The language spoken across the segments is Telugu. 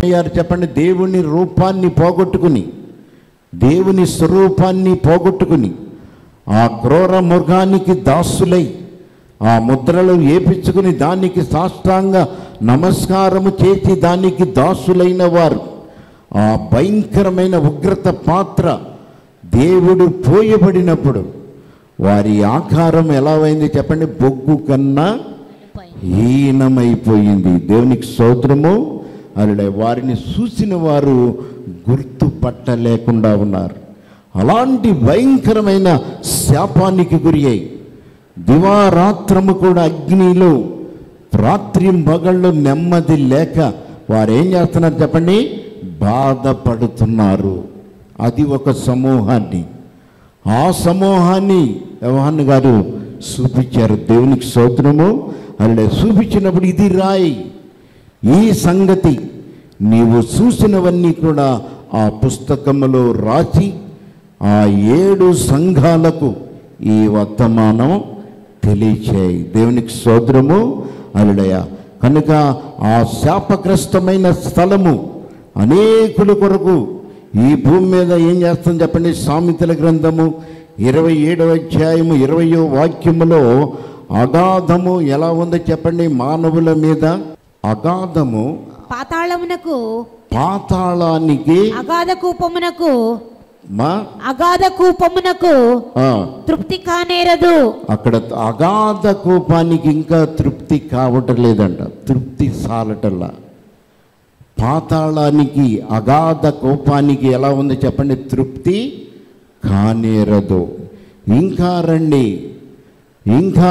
ఏమయ్యారు చెప్పండి దేవుని రూపాన్ని పోగొట్టుకుని దేవుని స్వరూపాన్ని పోగొట్టుకుని ఆ క్రూర మృగానికి దాసులై ఆ ముద్రలు ఏపించుకుని దానికి సాష్టాంగ నమస్కారము చేసి దానికి దాసులైన వారు ఆ భయంకరమైన ఉగ్రత పాత్ర దేవుడు పోయబడినప్పుడు వారి ఆకారం ఎలా అయింది చెప్పండి బొగ్గు కన్నా హీనమైపోయింది దేవునికి స్తోత్రము అలా వారిని చూసిన వారు గుర్తుపట్టలేకుండా ఉన్నారు అలాంటి భయంకరమైన శాపానికి గురి అయి దివారాత్రము కూడా అగ్నిలో రాత్రి పగళ్ళు నెమ్మది లేక వారు ఏం చేస్తున్నారు చెప్పండి బాధపడుతున్నారు అది ఒక సమూహాన్ని ఆ సమూహాన్ని వ్యవహాన్ గారు చూపించారు దేవునికి స్తోత్రము అలా చూపించినప్పుడు ఇది రాయి ఈ సంగతి నీవు చూసినవన్నీ కూడా ఆ పుస్తకములో రాసి ఆ ఏడు సంఘాలకు ఈ వర్తమానం తెలియచేయి దేవునికి స్తోత్రము అలుడయ కనుక ఆ శాపగ్రస్తమైన స్థలము అనేకుల కొరకు ఈ భూమి మీద ఏం చేస్తాం చెప్పండి సామెతల గ్రంథము ఇరవై ఏడవ అధ్యాయము ఇరవయో వాక్యములో అగాధము ఎలా ఉందో చెప్పండి మానవుల మీద అగాధము పాతాళమునకు పాతాళానికి అగాధ కూపమునకు మా అగాధ కూపమునకు ఆ, తృప్తి కానేరదు అక్కడ అగాధ కోపానికి ఇంకా తృప్తి కావటం లేదంట తృప్తి సాలటల్లా పాతాళానికి అగాధ కోపానికి ఎలా ఉంది చెప్పండి తృప్తి కానేరదు ఇంకా రండి ఇంకా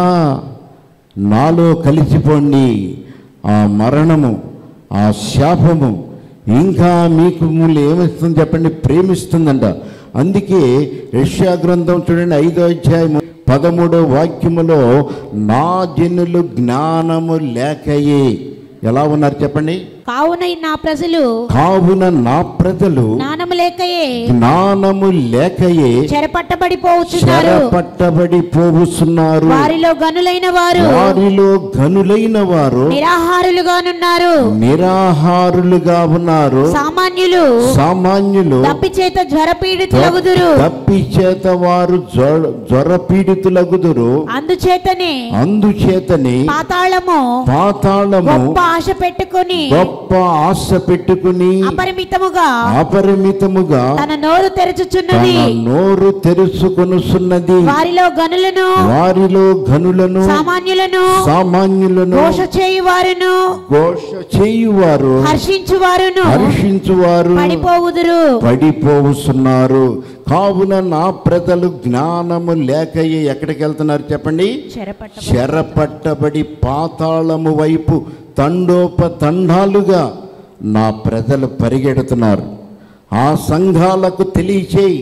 నాలో కలిసిపోండి ఆ మరణము ఆ శాపము ఇంకా మీకు మూలు ఏమిస్తుంది చెప్పండి ప్రేమిస్తుందంట అందుకే యెషయా గ్రంథం చూడండి ఐదో అధ్యాయము పదమూడో వాక్యములో నా జనులు జ్ఞానము లేకయే ఎలా ఉన్నారు చెప్పండి కావున నా ప్రజలు కావున నా ప్రజలు జ్ఞానము లేకయే జ్ఞానము లేకయే చెరపట్టబడిపోవచ్చున్నారు చెరపట్టబడి పోవుస్తున్నారు వారిలో గనులైన వారు వారిలో గనులైన వారు నిరాహారులుగానున్నారు నిరాహారులుగా ఉన్నారు సామాన్యులు సామాన్యులు తప్పి చేత జ్వరపీడితులగుదురు తప్పి చేత వారు జ్వర జ్వరపీడితులగుదురు అందుచేతనే అందుచేతని పాతాళము పాతాళము గొప్ప ఆశ పెట్టుకొని గొప్ప ఆశ పెట్టుకుని అపరిమితముగా అపరిమితముగా తన నోరు తెరచుచున్నది తన నోరు తెరుచుకొనుసున్నది వారిలో గనులను వారిలో గనులను సామాన్యులను సామాన్యులను ఘోష చేయువారును ఘోష చేయువారు హర్షించువారును హర్షించువారు పడిపోవుదురు పడిపోవుతున్నారు కావున నా ప్రజలు జ్ఞానము లేకయ్యే ఎక్కడికి వెళ్తున్నారు చెప్పండి చెరపట్ట చెరపట్టబడి పాతాళము వైపు తండోప తండాలుగా నా ప్రజలు పరిగెడుతున్నారు ఆ సంఘాలకు తెలియచేయి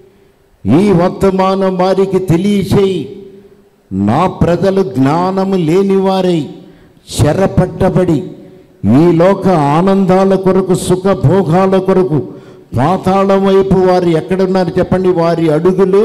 ఈ వర్తమానం వారికి తెలియచేయి నా ప్రజలు జ్ఞానము లేనివారై చెరపట్టబడి ఈ లోక ఆనందాల కొరకు సుఖభోగాల కొరకు పాతాళం వైపు వారు ఎక్కడున్నారు చెప్పండి వారి అడుగులు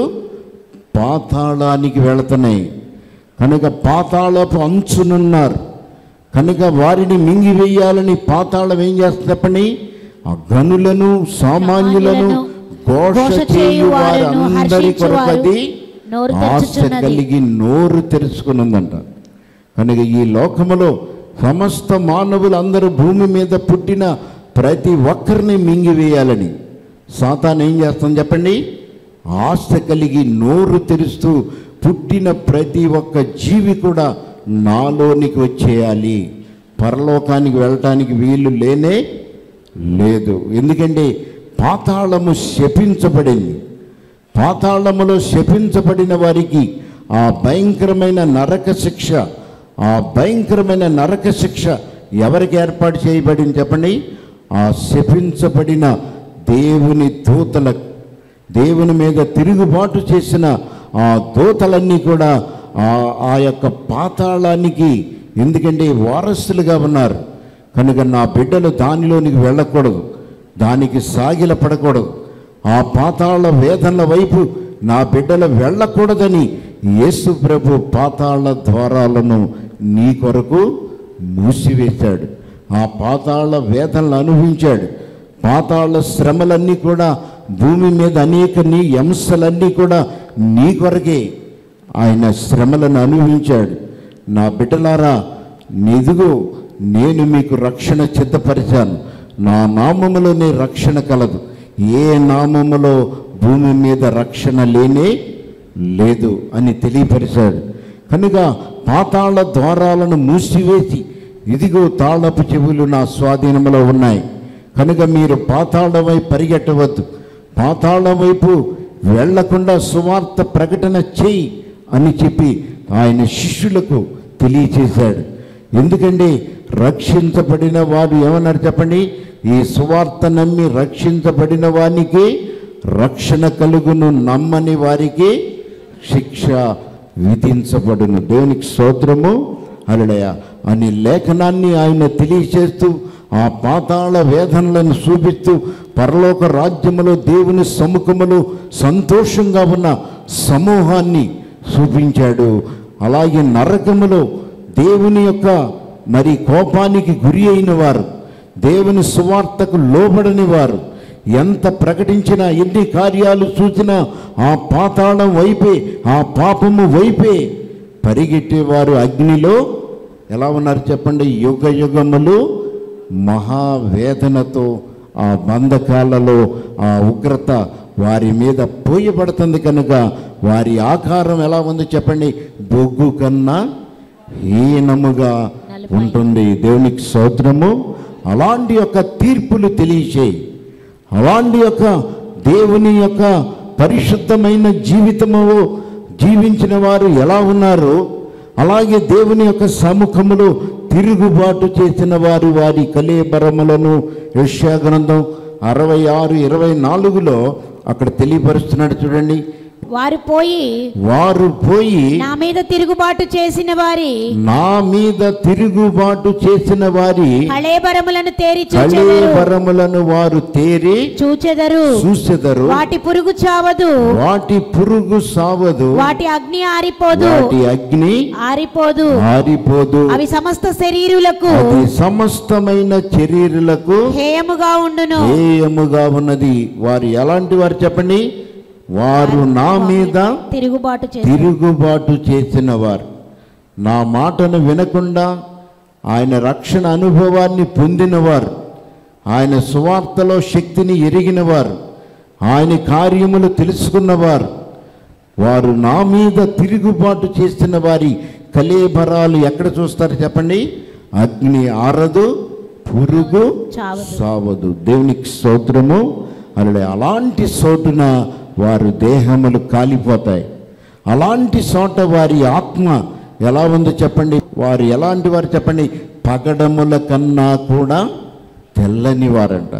పాతాళానికి వెళుతున్నాయి కనుక పాతాళపు అంచునున్నారు కనుక వారిని మింగివేయాలని పాతాళం ఏం చేస్తుంది చెప్పండి ఆ గనులను సామాన్యులను ఘోష ఘోష చేయు వారు చేయువారును, అందరి కొరకు అది హర్షించువారు నోరు ఆశ తెరుచుచున్నది. కలిగి నోరు తెరుచుకున్నదంట కనుక ఈ లోకములో సమస్త మానవులు అందరూ భూమి మీద పుట్టిన ప్రతి ఒక్కరిని మింగివేయాలని సాతాన్ ఏం చేస్తాం చెప్పండి ఆశ కలిగి నోరు తెరుస్తూ పుట్టిన ప్రతి ఒక్క జీవి కూడా నాలోనికి వచ్చేయాలి పరలోకానికి వెళ్ళటానికి వీలు లేనే లేదు ఎందుకంటే పాతాళము శపించబడింది పాతాళములో శపించబడిన వారికి ఆ భయంకరమైన నరక శిక్ష ఆ భయంకరమైన నరక శిక్ష ఎవరికి ఏర్పాటు చేయబడింది చెప్పండి ఆ శపించబడిన దేవుని దూతలకు దేవుని మీద తిరుగుబాటు చేసిన ఆ దూతలన్నీ కూడా ఆ ఆ యొక్క పాతాళానికి ఎందుకంటే వారసులుగా ఉన్నారు కనుక నా బిడ్డలు దానిలోనికి వెళ్ళకూడదు దానికి సాగిల పడకూడదు ఆ పాతాళ వేదనల వైపు నా బిడ్డలు వెళ్ళకూడదని యేసు ప్రభు పాతాళ ద్వారాలను నీ కొరకు మూసివేశాడు ఆ పాతాళ వేదనలు అనుభవించాడు పాతాళ శ్రమలన్నీ కూడా భూమి మీద అనేక నీ అంశాలన్నీ కూడా నీ కొరకే ఆయన శ్రమలను అనుభవించాడు నా బిడ్డలారా నిదుగు నేను మీకు రక్షణ సిద్ధపరిచాను నా నామములోనే రక్షణ కలదు ఏ నామములో భూమి మీద రక్షణ లేనే లేదు అని తెలియపరిచాడు కనుక పాతాళ ద్వారాలను మూసివేసి ఇదిగో తాళపు చెవులు నా స్వాధీనంలో ఉన్నాయి కనుక మీరు పాతాళ వైపు పరిగెట్టవద్దు పాతాళ వైపు వెళ్లకుండా సువార్త ప్రకటన చేయి అని చెప్పి ఆయన శిష్యులకు తెలియచేశాడు ఎందుకంటే రక్షించబడిన వారు ఏమన్నారు చెప్పండి ఈ సువార్త నమ్మి రక్షించబడిన వానికి రక్షణ కలుగును నమ్మని వారికి శిక్ష విధించబడును దేవునికి స్తోత్రము అలడయ అని లేఖనాన్ని ఆయన తెలియచేస్తూ ఆ పాతాళ వేదనలను చూపిస్తూ పరలోక రాజ్యములో దేవుని సముఖములో సంతోషంగా ఉన్న సమూహాన్ని చూపించాడు అలాగే నరకములో దేవుని యొక్క మరి కోపానికి గురి అయిన వారు దేవుని సువార్తకు లోబడని వారు ఎంత ప్రకటించినా ఎన్ని కార్యాలు చూసినా ఆ పాతాళం వైపే ఆ పాపము వైపే పరిగెట్టేవారు అగ్నిలో ఎలా ఉన్నారు చెప్పండి యుగ యుగములు మహావేదనతో ఆ బంధకాలలో ఆ ఉగ్రత వారి మీద పోయబడుతుంది కనుక వారి ఆకారం ఎలా ఉంది చెప్పండి బొగ్గు కన్నా హీనముగా ఉంటుంది దేవునికి స్తోత్రము అలాంటి యొక్క తీర్పులు తెలియచేయి అలాంటి యొక్క దేవుని యొక్క పరిశుద్ధమైన జీవితము జీవించిన వారు ఎలా ఉన్నారు అలాగే దేవుని యొక్క సముఖములో తిరుగుబాటు చేసిన వారు వారి కలేబరములను యెషయా గ్రంథం అరవై ఆరు ఇరవై నాలుగులో అక్కడ తెలియపరుస్తున్నాడు చూడండి వారు పోయి వారు పోయి నా మీద తిరుగుబాటు చేసిన వారి నా మీద తిరుగుబాటు చేసిన వారి కళేబరములను తేరి చూచెదరు కళేబరములను వారు తేరి చూచెదరు చూసెదరు వాటి పురుగు చావదు వాటి పురుగు సావదు వాటి అగ్ని ఆరిపోదు వాటి అగ్ని ఆరిపోదు ఆరిపోదు అవి సమస్త శరీరులకు అది సమస్తమైన శరీరులకు హేయముగా ఉండును హేయముగా ఉన్నది వారు ఎలాంటి వారు చెప్పండి వారు నా మీద తిరుగుబాటు చేసి తిరుగుబాటు చేసిన వారు నా మాటను వినకుండా ఆయన రక్షణ అనుభవాన్ని పొందినవారు ఆయన సువార్తలో శక్తిని ఎరిగినవారు ఆయన కార్యములు తెలుసుకున్నవారు వారు నా మీద తిరుగుబాటు చేసిన వారి కలేబరాలు ఎక్కడ చూస్తారు చెప్పండి అగ్ని ఆరదు పురుగు చావదు. సావదు దేవునికి స్తోత్రము అలా అలాంటి చోటున వారు దేహములు కాలిపోతాయి అలాంటి చోట వారి ఆత్మ ఎలా ఉందో చెప్పండి వారు ఎలాంటి వారు చెప్పండి పగడముల కన్నా కూడా తెల్లని వారంట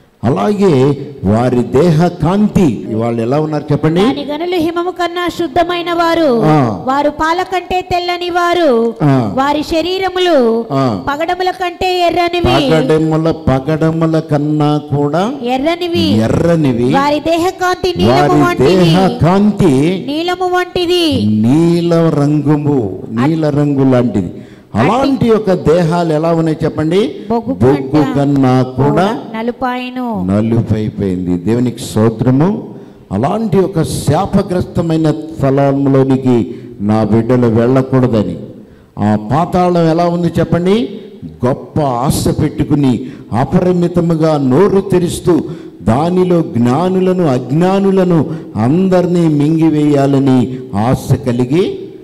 అలాగే వారి దేహ కాంతి వాళ్ళు ఎలా ఉన్నారు చెప్పండి దాని గనులు హిమము కన్నా శుద్ధమైన వారు ఆ. వారు పాల కంటే తెల్లని వారు ఆ. వారి శరీరములు ఆ. పగడముల కంటే ఎర్రనివి పగడముల పగడముల కన్నా కూడా ఎర్రనివి ఎర్రనివి వారి దేహ కాంతి నీలము వారి వంటిది దేహ కాంతి నీలము వంటిది నీల రంగుము నీల రంగు లాంటిది అలాంటి యొక్క దేహాలు ఎలా ఉన్నాయి చెప్పండి బొగ్గు బొగ్గు కంట కన్నా కూడా నలుపాయను నలుపైపోయింది దేవునికి స్తోత్రము అలాంటి ఒక శాపగ్రస్తమైన స్థలంలోనికి నా బిడ్డలు వెళ్ళకూడదని ఆ పాతాళం ఎలా ఉంది చెప్పండి గొప్ప ఆశ పెట్టుకుని అపరిమితముగా నోరు తెరుస్తూ దానిలో జ్ఞానులను అజ్ఞానులను అందరినీ మింగివేయాలని ఆశ కలిగి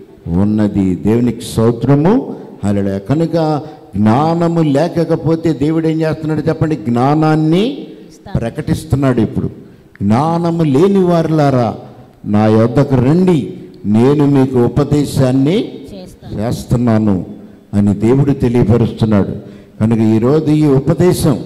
ఉన్నది దేవునికి స్తోత్రము అలా కనుక జ్ఞానము లేకపోతే దేవుడు ఏం చేస్తున్నాడు చెప్పండి జ్ఞానాన్ని ప్రకటిస్తున్నాడు ఇప్పుడు జ్ఞానము లేని వారులారా నా యొద్దకు రండి నేను మీకు ఉపదేశాన్ని చేస్తున్నాను అని దేవుడు తెలియపరుస్తున్నాడు కనుక ఈరోజు ఈ ఉపదేశం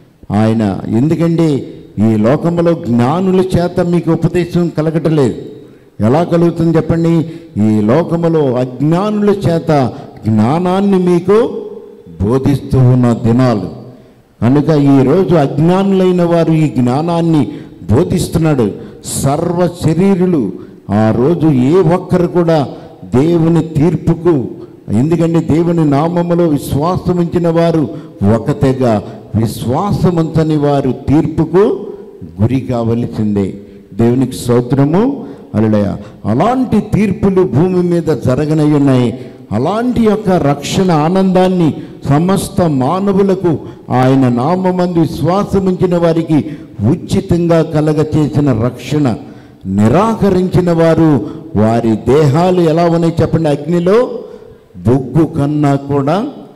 ఆయన ఎందుకంటే ఈ లోకంలో జ్ఞానుల చేత మీకు ఉపదేశం కలగటలేదు ఎలా కలుగుతుంది చెప్పండి ఈ లోకములో అజ్ఞానుల చేత జ్ఞానాన్ని మీకు బోధిస్తూ ఉన్న దినాలు కనుక ఈరోజు అజ్ఞానులైన వారు ఈ జ్ఞానాన్ని బోధిస్తున్నాడు సర్వ శరీరులు ఆ రోజు ఏ ఒక్కరు కూడా దేవుని తీర్పుకు ఎందుకంటే దేవుని నామములో విశ్వాసం ఉంచిన వారు ఒక తెగ విశ్వాసముంచని వారు తీర్పుకు గురి కావలసిందే దేవునికి స్తోత్రము అలడయ అలాంటి తీర్పులు భూమి మీద జరగనై ఉన్నాయి అలాంటి యొక్క రక్షణ ఆనందాన్ని సమస్త మానవులకు ఆయన నామందు విశ్వాసముంచిన వారికి ఉచితంగా కలగ చేసిన రక్షణ నిరాకరించిన వారు వారి దేహాలు ఎలా ఉన్నాయి చెప్పండి అగ్నిలో బొగ్గు కన్నా కూడా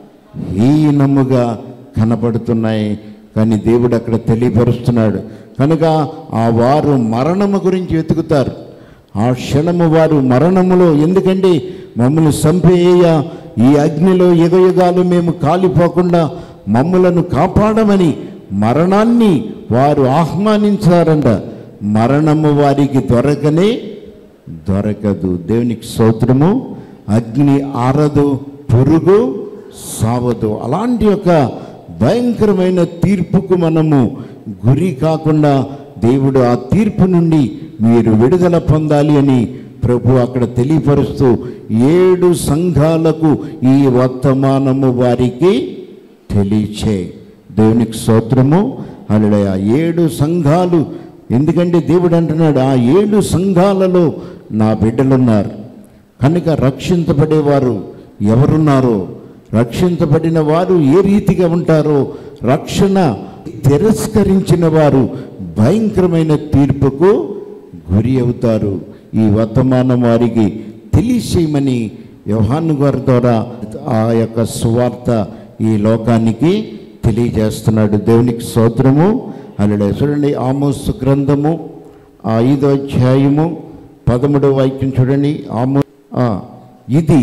హీనముగా కనపడుతున్నాయి కానీ దేవుడు అక్కడ తెలియపరుస్తున్నాడు కనుక ఆ వారు మరణము గురించి వెతుకుతారు ఆ క్షణము వారు మరణములో ఎందుకంటే మమ్మల్ని చంపేయ ఈ అగ్నిలో యుగయుగాలు మేము కాలిపోకుండా మమ్మలను కాపాడమని మరణాన్ని వారు ఆహ్వానించారంట మరణము వారికి దొరకనే దొరకదు దేవునికి స్తోత్రము అగ్ని ఆరదు పురుగు సావదు అలాంటి యొక్క భయంకరమైన తీర్పుకు మనము గురి కాకుండా దేవుడు ఆ తీర్పు నుండి మీరు విడుదల పొందాలి అని ప్రభు అక్కడ తెలియపరుస్తూ ఏడు సంఘాలకు ఈ వర్తమానము వారికి తెలియచే దేవునికి స్తోత్రము అలడయ ఏడు సంఘాలు ఎందుకంటే దేవుడు అంటున్నాడు ఆ ఏడు సంఘాలలో నా బిడ్డలున్నారు కనుక రక్షించబడేవారు ఎవరున్నారో రక్షించబడిన వారు ఏ రీతిగా ఉంటారో రక్షణ తిరస్కరించిన వారు భయంకరమైన తీర్పుకు గురి అవుతారు ఈ వర్తమానం వారికి తెలియచేయమని యోహాను గారి ద్వారా ఆ యొక్క సువార్త ఈ లోకానికి తెలియజేస్తున్నాడు దేవునికి స్తోత్రము అలా చూడండి ఆమోస్ గ్రంథము ఆ ఐదో అధ్యాయము పదమూడవ వాక్యం చూడండి ఆమో ఆ, ఇది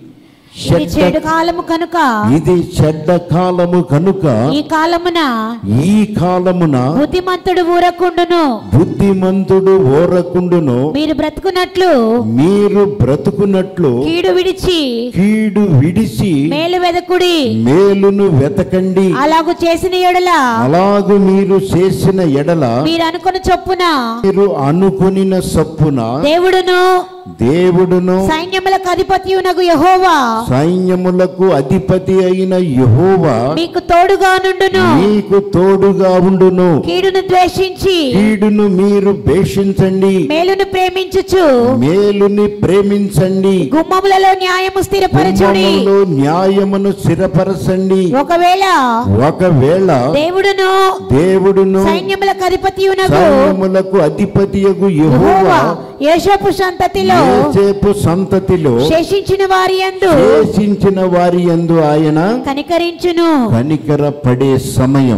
ఇది చెడ్డ చెడు కాలము కనుక ఇది చెడ్డ కాలము కనుక ఈ కాలమున ఈ కాలమున బుద్ధిమంతుడు ఊరకుండును బుద్ధిమంతుడు ఓరకుండును మీరు బ్రతుకున్నట్లు మీరు బ్రతుకున్నట్లు కీడు విడిచి కీడు విడిచి మేలు వెదకుడి మేలును వెతకండి అలాగు చేసిన ఎడల అలాగు మీరు చేసిన ఎడల మీరు అనుకున్న చొప్పున మీరు అనుకొనిన సప్పున దేవుడును దేవుడును సైన్యములకు అధిపతి యహోవా సైన్యములకు అధిపతి అయిన యెహోవా మీకు తోడుగా నుండును మీకు తోడుగా ఉండును కీడును ద్వేషించి కీడును మీరు భేషించండి మేలును ప్రేమించుచు మేలుని ప్రేమించండి గుమ్మములలో న్యాయము స్థిరపరచుడి గుమ్మములో న్యాయమును స్థిరపరచండి ఒకవేళ ఒకవేళ దేవుడును దేవుడును సైన్యములకు అధిపతి సైన్యములకు అధిపతియగు యెహోవా యేషపు సంతతిలో యోసేపు సంతతిలో శేషించిన వారి యందు శేషించిన వారి యందు ఆయన కనికరించును కనికర పడే సమయం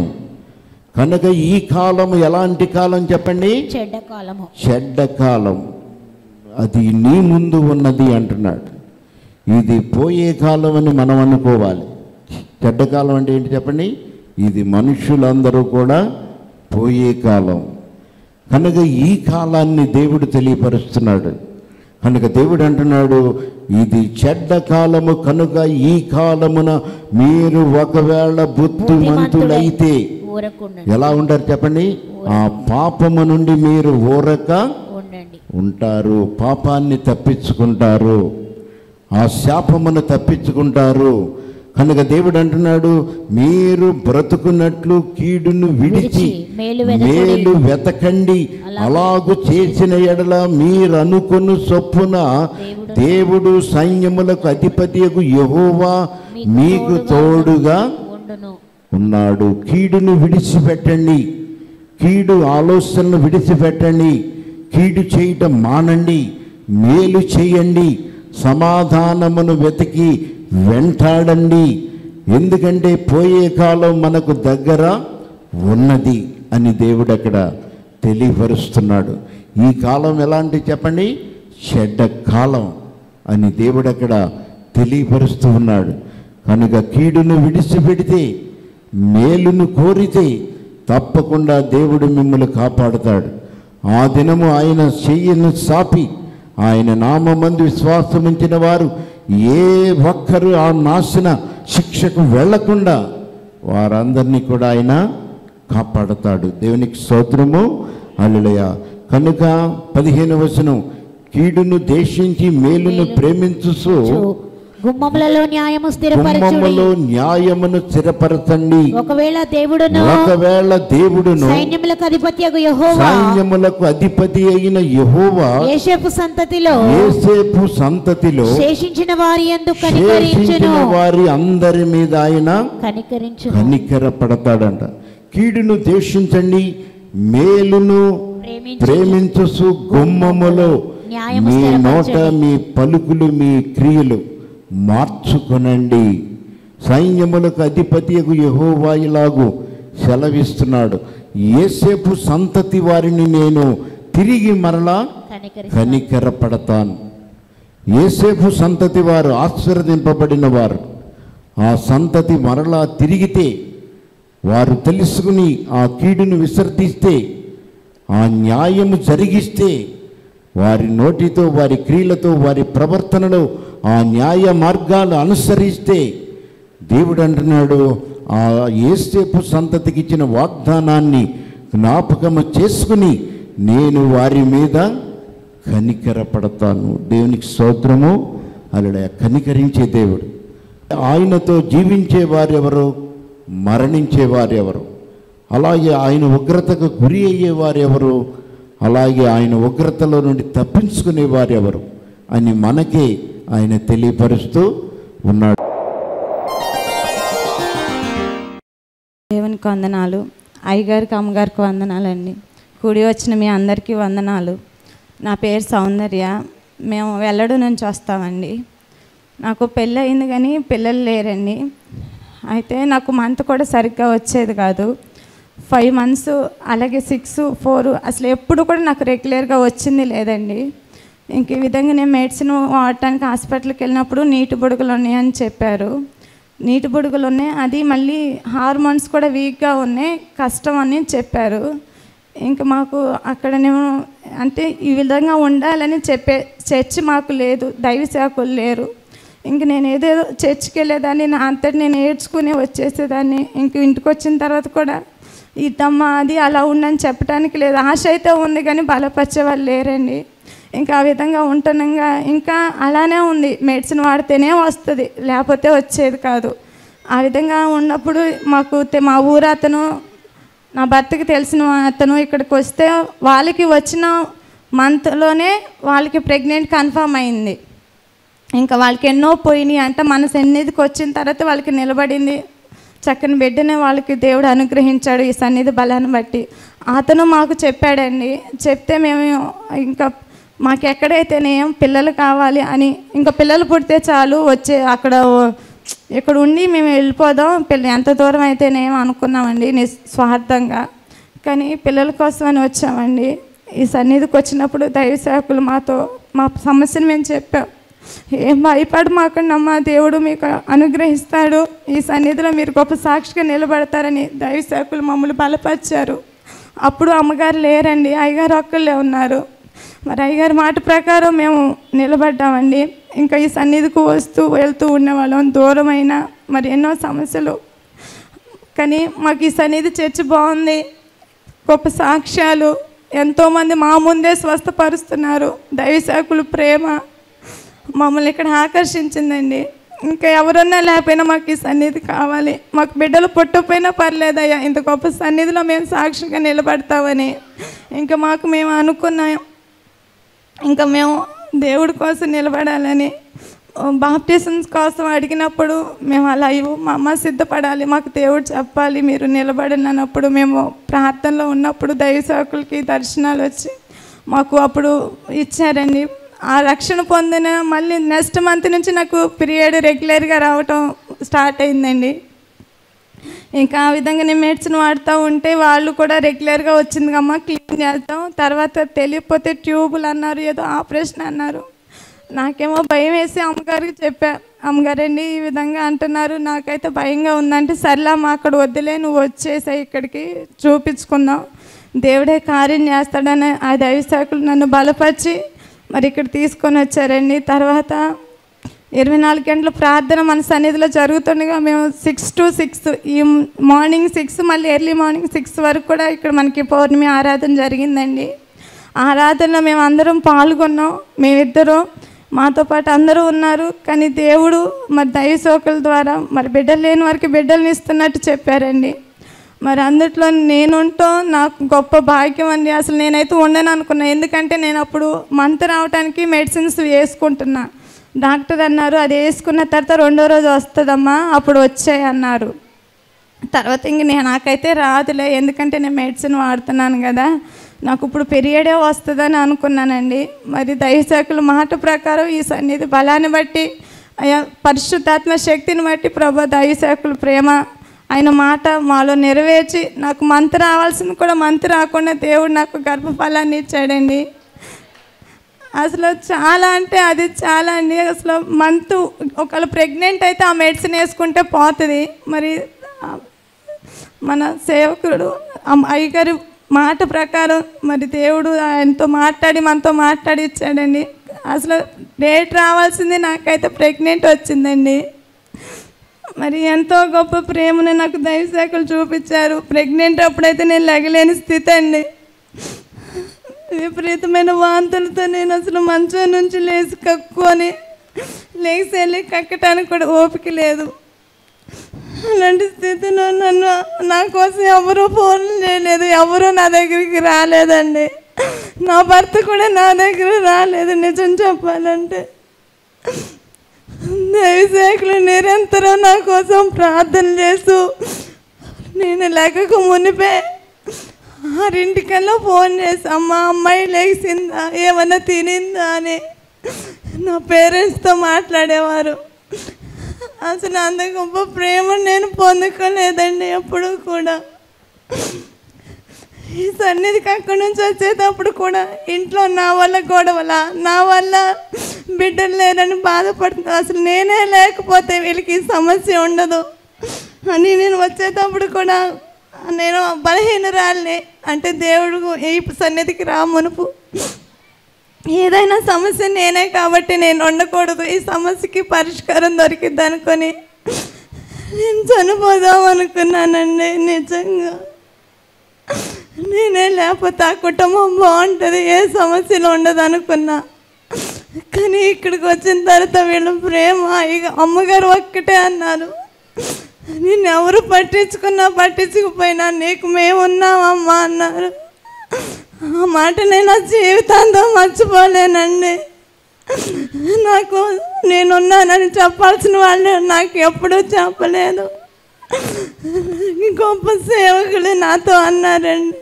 కనుక ఈ కాలం ఎలాంటి కాలం చెప్పండి చెడ్డ కాలము చెడ్డ కాలం అది నీ ముందు ఉన్నది అంటున్నాడు ఇది పోయే కాలం అని మనం అనుకోవాలి చెడ్డ కాలం అంటే ఏంటి చెప్పండి ఇది మనుషులందరూ కూడా పోయే కాలం కనుక ఈ కాలాన్ని దేవుడు తెలియపరుస్తున్నాడు కనుక దేవుడు అంటున్నాడు ఇది చెడ్డ కాలము కనుక ఈ కాలమున మీరు ఒకవేళ బుద్ధిమంతులైతే ఊరకుండండి ఎలా ఉంటారు చెప్పండి ఆ పాపము నుండి మీరు ఊరక ఉండండి ఉంటారు పాపాన్ని తప్పించుకుంటారు ఆ శాపమును తప్పించుకుంటారు కనుక దేవుడు అంటున్నాడు మీరు బ్రతుకున్నట్లు కీడును విడిచి విడిచి మేలు వెదకుడి. మేలు వెతకండి అలాగు చేసిన ఎడల మీరు అనుకున్న చొప్పున దేవుడు సైన్యములకు అధిపతియకు యెహోవా మీకు తోడుగా ఉండును ఉన్నాడు కీడును విడిచిపెట్టండి కీడు ఆలోచనలు విడిచిపెట్టండి కీడు చేయటం మానండి మేలు చేయండి సమాధానమును వెతికి వెంటాడండి ఎందుకంటే పోయే కాలం మనకు దగ్గర ఉన్నది అని దేవుడు అక్కడ తెలియపరుస్తున్నాడు ఈ కాలం ఎలాంటి చెప్పండి చెడ్డ కాలం అని దేవుడు అక్కడ తెలియపరుస్తూ ఉన్నాడు కనుక కీడును విడిచిపెడితే మేలును కోరితే తప్పకుండా దేవుడు మిమ్మల్ని కాపాడుతాడు ఆ దినము ఆయన చెయ్యను సాపి ఆయన నామందు విశ్వాసముంచిన వారు ఏ ఒక్కరు ఆ నాశన శిక్షకు వెళ్లకుండా వారందరినీ కూడా ఆయన కాపాడతాడు దేవునికి స్తోత్రము అల్లులయ కనుక పదిహేను వచనం కీడును దేశించి మేలును ప్రేమించుసు గుమ్మములలో న్యాయము స్థిరపరచుడి గుమ్మములో న్యాయమును స్థిరపరచండి ఒకవేళ దేవుడును ఒకవేళ దేవుడును సైన్యములకు అధిపత్యగు యెహోవా సైన్యములకు అధిపతి అయిన యెహోవా యేషపు సంతతిలో ఏసేపు సంతతిలో శేషించిన వారి యందు శేషించిన కనికరించును వారి అందరి మీద ఆయన కనికరించును కనికర పడతాడంట కీడును ద్వేషించండి మేలును ప్రేమించు ప్రేమించు గుమ్మములో న్యాయము మీ నోట స్థిరపరచండి. మీ పలుకులు మీ క్రియలు మార్చుకొనండి సైన్యములకు అధిపతి యహోవాయిలాగు సెలవిస్తున్నాడు ఏసేపు సంతతి వారిని నేను తిరిగి మరలా కనికరి కనికర పడతాను ఏసేపు సంతతి వారు ఆశీర్వదింపబడిన వారు ఆ సంతతి మరలా తిరిగితే వారు తెలుసుకుని ఆ కీడును విసర్జిస్తే ఆ న్యాయము జరిగిస్తే వారి నోటితో వారి క్రియలతో వారి ప్రవర్తనలో ఆ న్యాయ మార్గాలు అనుసరిస్తే దేవుడు అంటున్నాడు ఆ ఏసేపు సంతతికి ఇచ్చిన వాగ్దానాన్ని జ్ఞాపకము చేసుకుని నేను వారి మీద కనికర పడతాను దేవునికి స్తోత్రము అలా కనికరించే దేవుడు ఆయనతో జీవించే వారెవరు మరణించే వారెవరు అలాగే ఆయన ఉగ్రతకు గురి అయ్యేవారెవరు అలాగే ఆయన ఉగ్రతలో నుండి తప్పించుకునే వారెవరు అని మనకే ఆయన తెలియపరుస్తూ ఉన్నాడు దేవునికి వందనాలు అయ్యగారికి అమ్మగారికి వందనాలండి కూడి వచ్చిన మీ అందరికీ వందనాలు నా పేరు సౌందర్య మేము వెల్లడు నుంచి వస్తామండి నాకు పెళ్ళి అయింది కానీ పిల్లలు లేరండి అయితే నాకు మంత్ కూడా సరిగ్గా వచ్చేది కాదు ఫైవ్ మంత్స్ అలాగే సిక్స్ ఫోర్ అసలు ఎప్పుడు కూడా నాకు రెగ్యులర్గా వచ్చింది లేదండి ఇంక ఈ విధంగా నేను మెడిసిన్ వాడటానికి హాస్పిటల్కి వెళ్ళినప్పుడు నీటి బుడగలు ఉన్నాయని చెప్పారు నీటి బుడగలు ఉన్నాయి అది మళ్ళీ హార్మోన్స్ కూడా వీక్గా ఉన్నాయి కష్టం అని చెప్పారు ఇంకా మాకు అక్కడనేమో అంటే ఈ విధంగా ఉండాలని చెప్పే చర్చ్ మాకు లేదు దైవ సేవకులు లేరు ఇంక నేను ఏదేదో చర్చ్కి వెళ్ళేదాన్ని నా అంతటి నేను ఏడ్చుకుని వచ్చేసేదాన్ని ఇంక ఇంటికి వచ్చిన తర్వాత కూడా ఇదమ్మా అది అలా ఉండని చెప్పడానికి లేదు ఆశ అయితే ఉంది కానీ బలపరిచే వాళ్ళు లేరండి ఇంకా ఆ విధంగా ఉంటున్నాగా ఇంకా అలానే ఉంది మెడిసిన్ వాడితేనే వస్తుంది లేకపోతే వచ్చేది కాదు ఆ విధంగా ఉన్నప్పుడు మాకు తె- మా ఊరు అతను నా భర్తకి తెలిసిన అతను ఇక్కడికి వస్తే వాళ్ళకి వచ్చిన మంత్లోనే వాళ్ళకి ప్రెగ్నెంట్ కన్ఫర్మ్ అయింది ఇంకా వాళ్ళకి ఎన్నో పోయినాయి అంటే మన సన్నిధికి వచ్చిన తర్వాత వాళ్ళకి నిలబడింది చక్కని బిడ్డనే వాళ్ళకి దేవుడు అనుగ్రహించాడు ఈ సన్నిధి బలాన్ని బట్టి అతను మాకు చెప్పాడండి చెప్తే మేము ఇంకా మాకు ఎక్కడైతేనేం పిల్లలు కావాలి అని ఇంకా పిల్లలు పుడితే చాలు వచ్చే అక్కడ ఇక్కడ ఉండి మేము వెళ్ళిపోదాం పిల్ల ఎంత దూరం అయితేనేం అనుకున్నామండి నిస్వార్థంగా కానీ పిల్లల కోసం అని వచ్చామండి ఈ సన్నిధికి వచ్చినప్పుడు దైవ సేవకులు మాతో మా సమస్యను మేము చెప్పాం ఏం భయపడి మాకండమ్మా దేవుడు మీకు అనుగ్రహిస్తాడు ఈ సన్నిధిలో మీరు గొప్ప సాక్షిగా నిలబడతారని దైవ సేవకులు మమ్మల్ని బలపరిచారు అప్పుడు అమ్మగారు లేరండి అయ్యగారు ఒక్కళ్ళే ఉన్నారు మరి అయ్యగారి మాట ప్రకారం మేము నిలబడ్డామండి ఇంకా ఈ సన్నిధికి వస్తూ వెళ్తూ ఉండేవాళ్ళం దూరమైన మరి ఎన్నో సమస్యలు కానీ మాకు ఈ సన్నిధి చర్చ్ బాగుంది గొప్ప సాక్ష్యాలు ఎంతోమంది మా ముందే స్వస్థపరుస్తున్నారు దైవశాకులు ప్రేమ మమ్మల్ని ఇక్కడ ఆకర్షించిందండి ఇంకా ఎవరన్నా లేకపోయినా మాకు ఈ సన్నిధి కావాలి మాకు బిడ్డలు పుట్టకపోయినా పర్లేదయ్యా ఇంత గొప్ప సన్నిధిలో మేము సాక్షిగా నిలబడతామని ఇంకా మాకు మేము అనుకున్నాం ఇంకా మేము దేవుడి కోసం నిలబడాలని బాప్టిజమ్స్ కోసం అడిగినప్పుడు మేము అలా ఇవ్వు మా అమ్మ సిద్ధపడాలి మాకు దేవుడు చెప్పాలి మీరు నిలబడిన అన్నప్పుడు మేము ప్రార్థనలో ఉన్నప్పుడు దైవ సేవకులకి దర్శనాలు వచ్చి మాకు అప్పుడు ఇచ్చారండి ఆ రక్షణ పొందిన మళ్ళీ నెక్స్ట్ మంత్ నుంచి నాకు పీరియడ్ రెగ్యులర్గా రావటం స్టార్ట్ అయిందండి ఇంకా ఆ విధంగా నేను మెడిసిన్ వాడుతూ ఉంటే వాళ్ళు కూడా రెగ్యులర్గా వచ్చింది అమ్మ క్లీన్ చేద్దాం తర్వాత తెలియకపోతే ట్యూబులు అన్నారు ఏదో ఆపరేషన్ అన్నారు నాకేమో భయం వేసి అమ్మగారికి చెప్పా అమ్మగారండి ఈ విధంగా అంటున్నారు నాకైతే భయంగా ఉందంటే సర్లేమ్మా అక్కడ వద్దులే నువ్వు వచ్చేసాయి ఇక్కడికి చూపించుకుందాం దేవుడే కార్యం చేస్తాడని ఆ దైవ శాఖలు నన్ను బలపరిచి మరి ఇక్కడ తీసుకొని వచ్చారండి తర్వాత ఇరవై నాలుగు గంటల ప్రార్థన మన సన్నిధిలో జరుగుతుండగా మేము సిక్స్ టు సిక్స్ ఈ మార్నింగ్ సిక్స్ మళ్ళీ ఎర్లీ మార్నింగ్ సిక్స్ వరకు కూడా ఇక్కడ మనకి పౌర్ణమి ఆరాధన జరిగిందండి ఆరాధనలో మేము అందరం పాల్గొన్నాం మేమిద్దరం మాతో పాటు అందరూ ఉన్నారు కానీ దేవుడు మరి దైవ సోకుల ద్వారా మరి బిడ్డలు లేని వారికి బిడ్డల్ని ఇస్తున్నట్టు చెప్పారండి మరి అందుట్లో నేనుంటో నాకు గొప్ప భాగ్యం అండి అసలు నేనైతే ఉండను అనుకున్నా ఎందుకంటే నేను అప్పుడు మంత్ రావడానికి మెడిసిన్స్ వేసుకుంటున్నా డాక్టర్ అన్నారు అది వేసుకున్న తర్వాత రెండో రోజు వస్తుందమ్మా అప్పుడు వచ్చాయి అన్నారు తర్వాత ఇంక నేను నాకైతే రాదులే ఎందుకంటే నేను మెడిసిన్ వాడుతున్నాను కదా నాకు ఇప్పుడు పీరియడే వస్తుందని అనుకున్నానండి మరి దైవశాఖల మాట ప్రకారం ఈ సన్నిధి బలాన్ని బట్టి అయా పరిశుద్ధాత్మ శక్తిని బట్టి ప్రభా దైవశాఖల ప్రేమ ఆయన మాట మాలో నెరవేర్చి నాకు మంత్ రావాల్సింది కూడా మంత్ రాకుండా దేవుడు నాకు గర్భఫలాన్ని ఇచ్చాడండి అసలు చాలా అంటే అది చాలా అండి అసలు మంత్ ఒకవేళ ప్రెగ్నెంట్ అయితే ఆ మెడిసిన్ వేసుకుంటే పోతుంది మరి ఆ, మన సేవకుడు అమ్- అయ్యగారి మాట ప్రకారం మరి దేవుడు ఆయనతో మాట్లాడి మనతో మాట్లాడి ఇచ్చాడండి అసలు డేట్ రావాల్సింది నాకైతే ప్రెగ్నెంట్ వచ్చిందండి మరి ఎంతో గొప్ప ప్రేమను నాకు దైవశాఖలు చూపించారు ప్రెగ్నెంట్ అప్పుడైతే నేను లెగలేని స్థితి అండి విపరీతమైన వాంతులతో నేను అసలు మంచం నుంచి లేచి కక్కుని లేచి వెళ్ళి కక్కటానికి కూడా ఓపిక లేదు అలాంటి స్థితిలో నన్ను నా కోసం ఎవరూ ఫోన్ చేయలేదు ఎవరూ నా దగ్గరికి రాలేదండి నా భర్త కూడా నా దగ్గర రాలేదు నిజం చెప్పాలంటే దైవసేకులు నిరంతరం నా కోసం ప్రార్థన చేస్తూ నేను లేకకు మునిపే ఆరింటికల్లా ఫోన్ చేసి అమ్మ అమ్మాయి లేచిందా ఏమన్నా తినిందా అని నా పేరెంట్స్తో మాట్లాడేవారు అసలు అంత గొప్ప ప్రేమ నేను పొందుకోలేదండి ఎప్పుడు కూడా ఈ సన్నిధికి అక్కడి నుంచి వచ్చేటప్పుడు కూడా ఇంట్లో నా వల్ల గొడవల నా వల్ల బిడ్డలు లేరని బాధపడుతుంది అసలు నేనే లేకపోతే వీళ్ళకి ఈ సమస్య ఉండదు అని నేను వచ్చేటప్పుడు కూడా నేను బలహీనరాల్ని అంటే దేవుడు ఈ సన్నిధికి రా మునుపు ఏదైనా సమస్య నేనే కాబట్టి నేను ఉండకూడదు ఈ సమస్యకి పరిష్కారం దొరికిద్ది అనుకొని నేను చనిపోదాం అనుకున్నానండి నిజంగా నేనే లేకపోతే ఆ కుటుంబం బాగుంటుంది ఏ సమస్యలు ఉండదు అనుకున్నా కానీ ఇక్కడికి వచ్చిన తర్వాత వీళ్ళ ప్రేమ ఇక అమ్మగారు ఒక్కటే అన్నారు నేను ఎవరు పట్టించుకున్నా పట్టించుకుపోయినా నీకు మేము ఉన్నామమ్మా అన్నారు ఆ మాట నేను ఆ జీవితాంతం మర్చిపోలేనండి నాకు నేనున్నానని చెప్పాల్సిన వాళ్ళు నాకు ఎప్పుడూ చెప్పలేదు గొప్ప సేవకులు నాతో అన్నారండి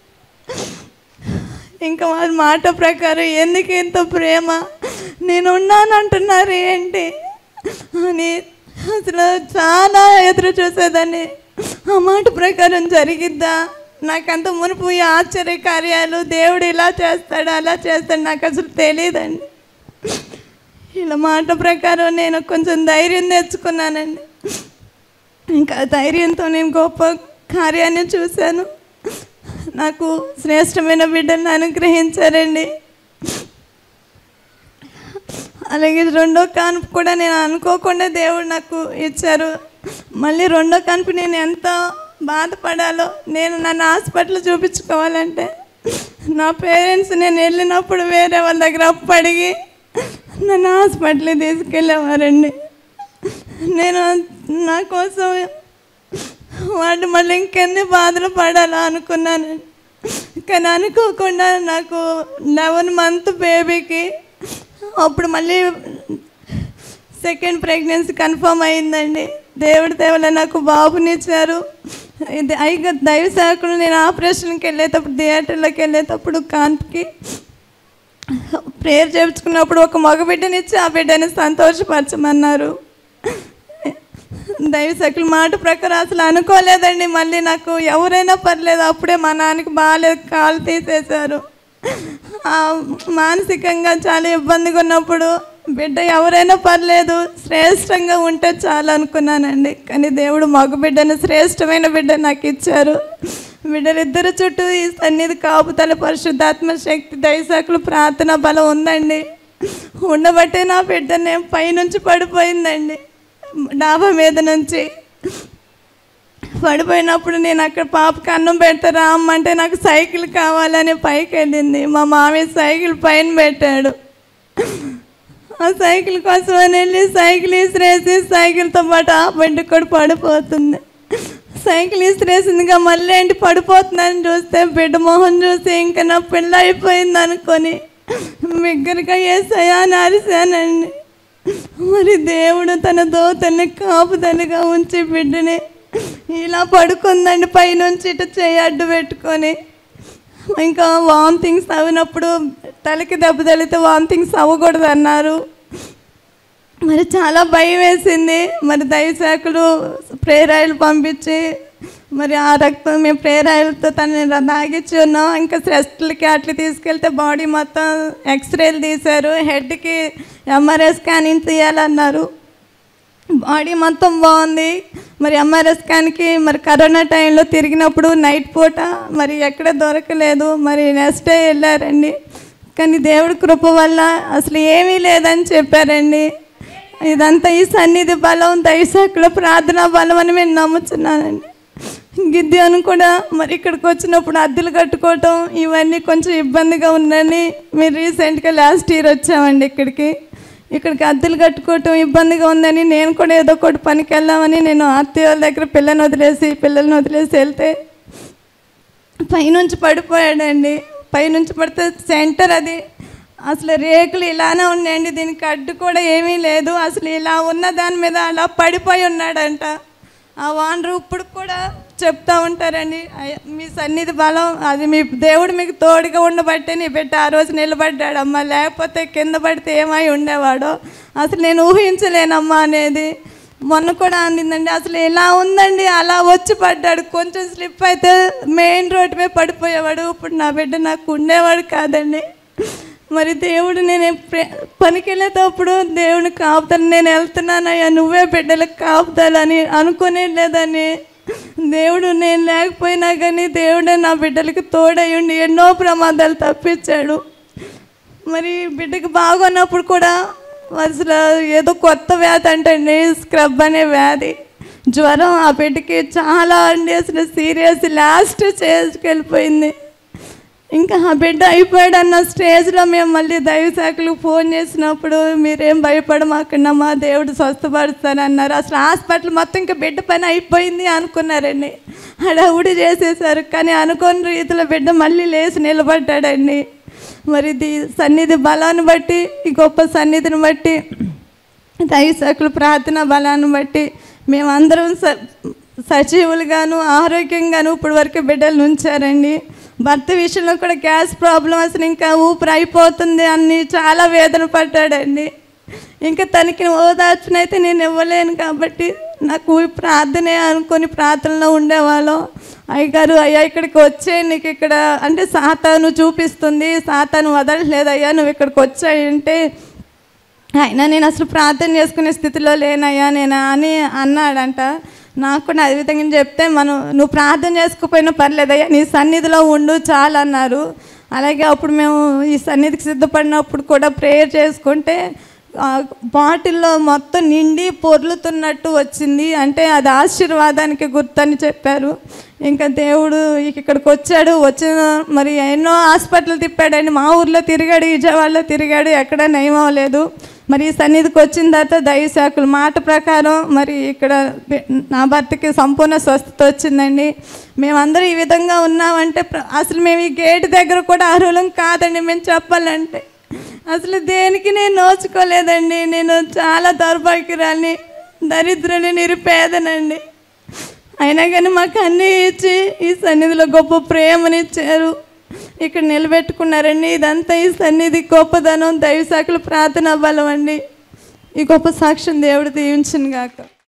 ఇంకా వాళ్ళ మాట ప్రకారం ఎందుకు ఇంత ప్రేమ నేను ఉన్నానంటున్నారు ఏంటి అని అసలు చాలా ఎదురు చూసేదాన్ని ఆ మాట ప్రకారం జరిగిద్దా నాకంత మునుపు ఈ ఆశ్చర్య కార్యాలు దేవుడు ఇలా చేస్తాడు అలా చేస్తాడు నాకు అసలు తెలియదండి ఇలా మాట ప్రకారం నేను కొంచెం ధైర్యం తెచ్చుకున్నానండి ఇంకా ధైర్యంతో నేను గొప్ప కార్యాన్ని చూశాను నాకు శ్రేష్టమైన బిడ్డలను అనుగ్రహించారండి అలాగే రెండో కాన్పు కూడా నేను అనుకోకుండా దేవుడు నాకు ఇచ్చారు మళ్ళీ రెండో కాన్పు నేను ఎంత బాధపడాలో నేను నన్ను హాస్పిటల్ చూపించుకోవాలంటే నా పేరెంట్స్ నేను వెళ్ళినప్పుడు వేరే వాళ్ళ దగ్గర అప్పు అడిగి నన్ను హాస్పిటల్కి తీసుకెళ్ళేవారండి నేను నా కోసం వాళ్ళు మళ్ళీ ఇంకెన్ని బాధలు పడాలా అనుకున్నాను కానీ అనుకోకుండా నాకు లెవెన్ మంత్ బేబీకి అప్పుడు మళ్ళీ సెకండ్ ప్రెగ్నెన్సీ కన్ఫర్మ్ అయిందండి దేవుడి దేవుల నాకు బాబునిచ్చారు ఇది అయిగా దైవ సేవకుడు నేను ఆపరేషన్కి వెళ్ళేటప్పుడు థియేటర్లోకి వెళ్ళేటప్పుడు కాన్పుకి ప్రేయర్ చేయించుకున్నప్పుడు ఒక మగ బిడ్డనిచ్చి ఆ బిడ్డని సంతోషపరచమన్నారు దైవ సకుల మాట ప్రకారం అసలు అనుకోలేదండి మళ్ళీ నాకు ఎవరైనా పర్లేదు అప్పుడే మా నాన్నకి బాగాలేదు కాలు తీసేశారు ఆ, మానసికంగా చాలా ఇబ్బందిగా ఉన్నప్పుడు బిడ్డ ఎవరైనా పర్లేదు శ్రేష్టంగా ఉంటే చాలు అనుకున్నానండి కానీ దేవుడు మగ బిడ్డను శ్రేష్టమైన బిడ్డ నాకు ఇచ్చారు బిడ్డలిద్దరు చుట్టూ ఈ సన్నిధి కాపుతల పరిశుద్ధాత్మ శక్తి దైశాకులు ప్రార్థన బలం ఉందండి ఉండబట్టే నా బిడ్డ పైనుంచి పడిపోయిందండి డాబా మీద నుంచి పడిపోయినప్పుడు నేను అక్కడ పాపకి అన్నం పెడతారా అమ్మంటే నాకు సైకిల్ కావాలని పైకి వెళ్ళింది మా మామయ్య సైకిల్ పైన పెట్టాడు ఆ సైకిల్ కోసం అని వెళ్ళి సైకిల్ ఇసిరేసి సైకిల్తో పాటు ఆ బండి కూడా పడిపోతుంది సైకిల్ ఇసిరేసిందిగా మళ్ళీ ఏంటి పడిపోతుందని చూస్తే బిడ్డ మొహం చూసి ఇంకా నా పిల్ల అయిపోయింది అనుకొని బిగ్గరగా వేసాయా అని అరిశానండి మరి దేవుడు తన దోతల్ని కాపుదలుగా ఉంచి బిడ్డని ఇలా పడుకుందండి పైనుంచి ఇటు చేయి అడ్డు పెట్టుకొని ఇంకా వామిటింగ్స్ అవినప్పుడు తలకి దెబ్బ తగిలితే వామిటింగ్స్ అవ్వకూడదు అన్నారు మరి చాలా భయం వేసింది మరి దయశాఖలు ప్రేరాయిలు పంపించి మరి ఆ రక్తం మేము ప్రేరాయిలతో తనని తాగించి ఉన్నాం ఇంకా టెస్టులకి అట్లా తీసుకెళ్తే బాడీ మొత్తం ఎక్స్రేలు తీశారు హెడ్కి ఎంఆర్ఐ స్కానింగ్ తీయాలన్నారు బాడీ మొత్తం బాగుంది మరి ఎంఆర్ఐ స్కాన్కి మరి కరోనా టైంలో తిరిగినప్పుడు నైట్ పూట మరి ఎక్కడ దొరకలేదు మరి నెక్స్ట్ డే వెళ్ళారండి కానీ దేవుడి కృప వల్ల అసలు ఏమీ లేదని చెప్పారండి ఇదంతా ఈ సన్నిధి బలం దైశాఖలో ప్రార్థనా బలం అని నేను నమ్ముతున్నానండి గిద్యాను కూడా మరి ఇక్కడికి వచ్చినప్పుడు అద్దెలు కట్టుకోవటం ఇవన్నీ కొంచెం ఇబ్బందిగా ఉందని మీరు రీసెంట్గా లాస్ట్ ఇయర్ వచ్చామండి ఇక్కడికి ఇక్కడికి అద్దెలు కట్టుకోవటం ఇబ్బందిగా ఉందని నేను కూడా ఏదో ఒకటి పనికి వెళ్దామని నేను అత్తయ్య వాళ్ళ దగ్గర పిల్లని వదిలేసి పిల్లల్ని వదిలేసి వెళ్తే పైనుంచి పడిపోయాడండి పైనుంచి పడితే సెంటర్ అది అసలు రేకులు ఇలానే ఉన్నాయండి దీనికి అడ్డు కూడా ఏమీ లేదు అసలు ఇలా ఉన్న దాని మీద అలా పడిపోయి ఉన్నాడంట ఆ వానరు ఇప్పుడు కూడా చెప్తా ఉంటారండి అయ్య, మీ సన్నిధి బలం అది మీ దేవుడు మీకు తోడుగా ఉండబట్టే నీ బిడ్డ ఆ రోజు నిలబడ్డాడమ్మా లేకపోతే కింద పడితే ఏమై ఉండేవాడో అసలు నేను ఊహించలేనమ్మా అనేది మొన్న కూడా అందిందండి అసలు ఇలా ఉందండి అలా వచ్చి పడ్డాడు కొంచెం స్లిప్ అయితే మెయిన్ రోడ్డు మీద పడిపోయేవాడు ఇప్పుడు నా బిడ్డ నాకు ఉండేవాడు కాదండి మరి దేవుడు నేను ప్రే- పనికి వెళ్ళేటప్పుడు దేవుని కాపుతాను నేను వెళ్తున్నానయ్యా నువ్వే బిడ్డలకు కాపుతాలని అనుకునే లేదని దేవుడు నేను లేకపోయినా కానీ దేవుడే నా బిడ్డలకి తోడై ఉండి ఎన్నో ప్రమాదాలు తప్పించాడు మరి బిడ్డకి బాగున్నప్పుడు కూడా అసలు ఏదో కొత్త వ్యాధి అంటండి స్క్రబ్ అనే వ్యాధి జ్వరం ఆ బిడ్డకి చాలా అండి అసలు సీరియస్ లాస్ట్ స్టేజ్కి వెళ్ళిపోయింది ఇంకా ఆ బిడ్డ అయిపోయాడు అన్న స్టేజ్లో మేము మళ్ళీ దైవ శాఖలకు ఫోన్ చేసినప్పుడు మీరేం భయపడమాకుండా మా దేవుడు స్వస్థపరుస్తానన్నారు అసలు హాస్పిటల్ మొత్తం ఇంకా బిడ్డ పని అయిపోయింది అనుకున్నారండి హడావుడి చేసేసారు కానీ అనుకోని రీతిలో బిడ్డ మళ్ళీ లేచి నిలబడ్డాడండి మరి ఇది సన్నిధి బలాన్ని బట్టి ఈ గొప్ప సన్నిధిని బట్టి దైవశాఖలు ప్రార్థన బలాన్ని బట్టి మేమందరం స సజీవులుగాను ఆరోగ్యంగాను ఇప్పటి వరకు బిడ్డలు ఉంచారండి భర్త విషయంలో కూడా గ్యాస్ ప్రాబ్లం అసలు ఇంకా ఊపిరి అయిపోతుంది అని చాలా వేదన పడ్డాడండి ఇంకా తనకి ఓదార్చునైతే నేను ఇవ్వలేను కాబట్టి నాకు ఈ ప్రార్థనే అనుకొని ప్రార్థనలో ఉండేవాళ్ళం అయ్యగారు అయ్యా ఇక్కడికి వచ్చే నీకు ఇక్కడ అంటే సాతాను చూపిస్తుంది సాతాను వదలట్లేదు అయ్యా నువ్వు ఇక్కడికి వచ్చాయంటే అయినా నేను అసలు ప్రార్థన చేసుకునే స్థితిలో లేనయ్యా నేను అని అన్నాడంట నాకు కూడా అదే విధంగా చెప్తే మనం నువ్వు ప్రార్థన చేసుకోకపోయినా పర్లేదయ్యా నీ సన్నిధిలో ఉండు చాలు అన్నారు అలాగే అప్పుడు మేము ఈ సన్నిధికి సిద్ధపడినప్పుడు కూడా ప్రేయర్ చేసుకుంటే ఆ బాటిల్లో మొత్తం నిండి పొర్లుతున్నట్టు వచ్చింది అంటే అది ఆశీర్వాదానికి గుర్తని చెప్పారు ఇంకా దేవుడు ఇక్కడికి వచ్చాడు వచ్చిన మరి ఎన్నో హాస్పిటల్ తిప్పాడండి మా ఊర్లో తిరిగాడు విజయవాడలో తిరిగాడు ఎక్కడ నయం అవ్వలేదు మరి ఈ సన్నిధికి వచ్చిన తర్వాత దైవశాఖలు మాట ప్రకారం మరి ఇక్కడ బి- నా భర్తకి సంపూర్ణ స్వస్థత వచ్చిందండి మేమందరం ఈ విధంగా ఉన్నామంటే ప్ర- అసలు మేము ఈ గేట్ దగ్గర కూడా అర్హులం కాదండి మేము చెప్పాలంటే అసలు దేనికి నేను నోచుకోలేదండి నేను చాలా దౌర్భాగ్యురాల్ని దరిద్రుని నిరుపేదనండి అయినా కానీ మాకు అన్నీ ఇచ్చి ఈ సన్నిధిలో గొప్ప ప్రేమనిచ్చారు ఇక్కడ నిలబెట్టుకున్నారండి ఇదంతా ఈ సన్నిధి గొప్పదనం దైవశాఖలు ప్రార్థన బలం అండి ఈ గొప్ప సాక్ష్యం దేవుడు దీవించిన గాక